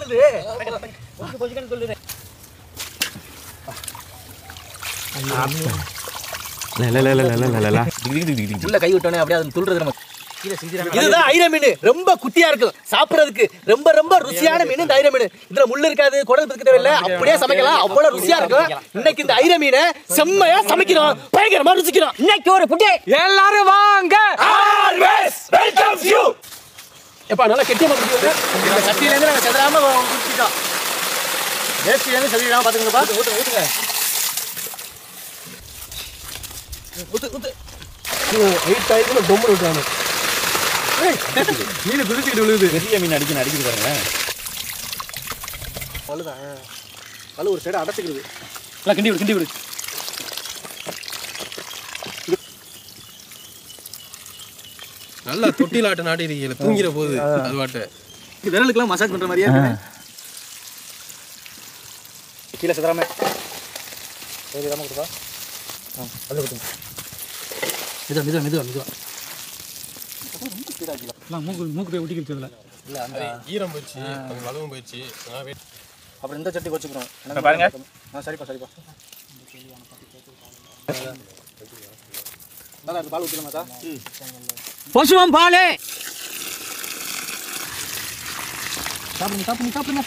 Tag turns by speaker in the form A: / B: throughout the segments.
A: துள்ளுது கொஞ்சம் கொஞ்சம் துள்ளுது உள்ள கை விட்டோனே அப்படியே அது துள்ளுறது நம்ம இதுதான் ஐர மீன் ரொம்ப குட்டியா இருக்கும் சாப்பிடுறதுக்கு ரொம்ப ரொம்ப ருசியான மீன் இந்த ஐர மீன் இதுல முள்ளு இருக்காது குடல் பிதுக்க தேவையில்ல அப்படியே சமைக்கலாம் அவ்வளவு ருசியா இருக்கும் இன்னைக்கு இந்த ஐர மீனை செம்மையா சமைக்கிறோம் பயங்கரமா ருசிக்கிறோம் இன்னைக்கு ஒரு புட்டி
B: எல்லாரும் வாங்க
A: வெல்கம் யூ எப்பா நல்லா கெட்டியா பண்ணுறது இந்த சட்டியில இருந்து நாங்க செதறாம குடிச்சிட்டோம் வேஸ்டில இருந்து செதறாம பாத்துங்கப்பா ஊத்து ஊத்துங்க ஊத்து ஊத்து எயிட் ஆயிரத்துல டொம்பு விட்டானு
B: மீன் குதிச்சுக்கிட்டு விழுகுது
C: பெரிய மீன் அடிக்கணும் அடிக்குது பாருங்க
A: அவ்வளோதான் கல் ஒரு சைடு அடைச்சிக்கிறது எல்லாம் கிண்டி விடு கிண்டி விடு
B: நல்லா தொட்டில் ஆட்டு நாடி இருக்கீங்க தூங்கிற போது அது வாட்ட
A: விரலுக்குலாம் மசாஜ் பண்ற மாதிரியே இருக்கு கீழே சிதறாம சரி இதாம கொடுப்பா ஆ அது கொடுத்துங்க மெதுவா மெதுவா மெதுவா மெதுவா
B: மூக்கு மூக்கு போய் ஒட்டிக்கிட்டு
A: இல்ல அந்த
B: ஈரம் போயிடுச்சு அது வளவும் போயிடுச்சு அதனால wait
A: அப்புறம் இந்த சட்டி வச்சுக்கிறோம்
C: இப்ப பாருங்க.
A: ஆ சரிப்பா சரிப்பா தாதா பால் ஊற்றலாமாக்கா
D: பசுவம் பாலே
A: சாப்பிடுங்க சாப்பிடுங்க சாப்பிடுங்க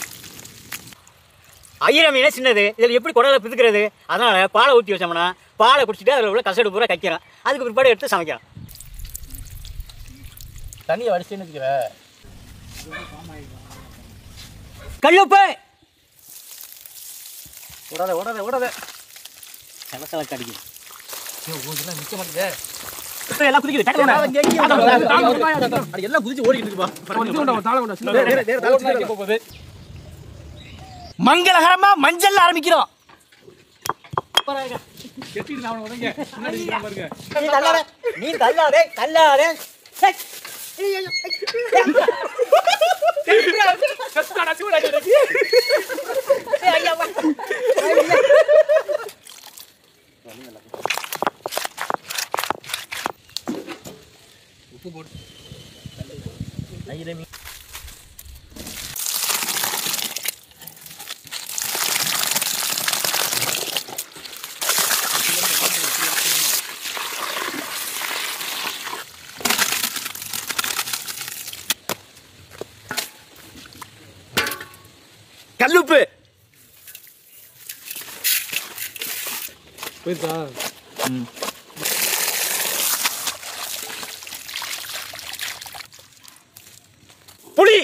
D: ஐயர மீன் சின்னது இதில் எப்படி குடலை பிதுக்கிறது அதனால பாலை ஊற்றி வச்சோம்னா பாலை குடிச்சிட்டு அதில் உள்ள கசடு பூரா கைக்கிறோம் அதுக்கு பிற்பாடு எடுத்து சமைக்கிறோம்
A: தண்ணியை வடிச்சுன்னு வச்சுக்கிற
D: கல்லுப்பு
A: ஓடாத ஓடாத ஓடாத
D: கலக்கலக்கு அடிக்கும்
A: நிற்க மாட்டேங்குதே
D: இப்போ எல்லாம் குதிக்குது டக்கு ஒண்ணு.
A: அது எல்லாம் குதிச்சு ஓடிக்கிட்டு இருக்குப்பா
D: மங்களகரமா மஞ்சள் ஆரம்பிக்கிறோம் நீ தள்ளாதே நீ தள்ளாதே தள்ளாதே சை. ஏய், ஐயா, வா.
A: கல்லுப்பு
B: போயிருக்கா
A: புளி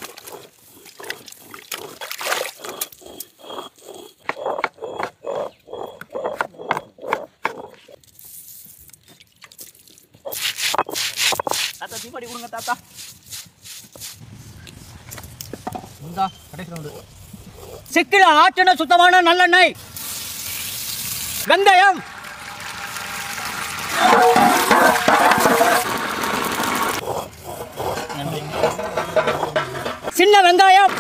D: தாத்தா தீபாவளி கொடுங்க தாத்தா
A: இந்தா கடைசி ரவுண்டு
D: சிக்கில ஆற்றின சுத்தமான நல்லெண்ணெய் வெந்தயம் சின்ன வெங்காயம்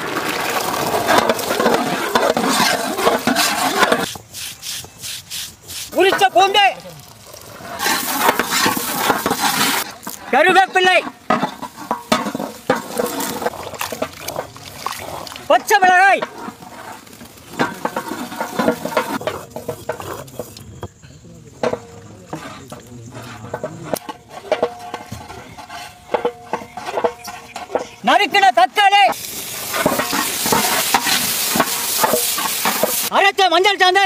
D: உரிச்ச பூண்டு கருவேப்பிள்ளை பச்சை மிளகாய் நறுக்கின தக்காளி அரைச்ச மஞ்சள் சாந்து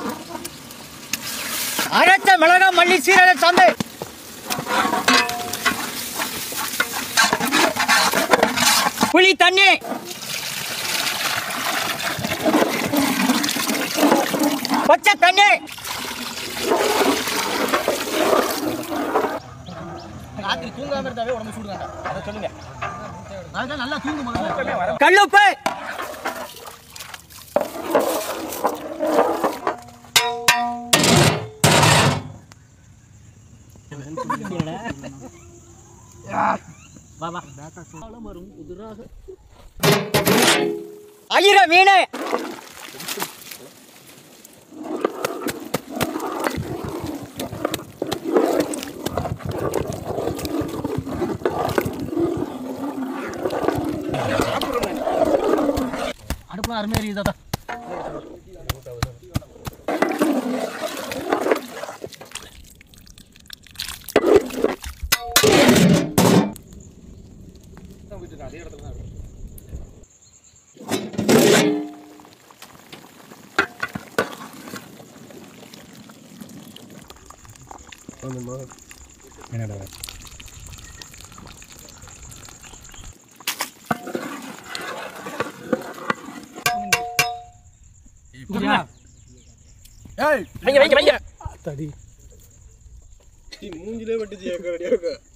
D: அரைச்ச மிளகாய் மல்லி சீரக சாந்து புளி தண்ணி பச்சை தண்ணி
A: ராத்திரி தூங்காம இருந்தாவே உடம்பு சூடு வேண்டாம் அதை சொல்லுங்க அதுதான் நல்லா தூங்கும் முதல்ல
D: கல்லுப்பு ஐயர மீன்
A: பார்க்கறதுக்கு அருமையாக இருக்குது தாத்தா
B: ஏய்
A: வைங்க வைங்க வைங்க
B: மூஞ்சிலே வெட்டுச்சு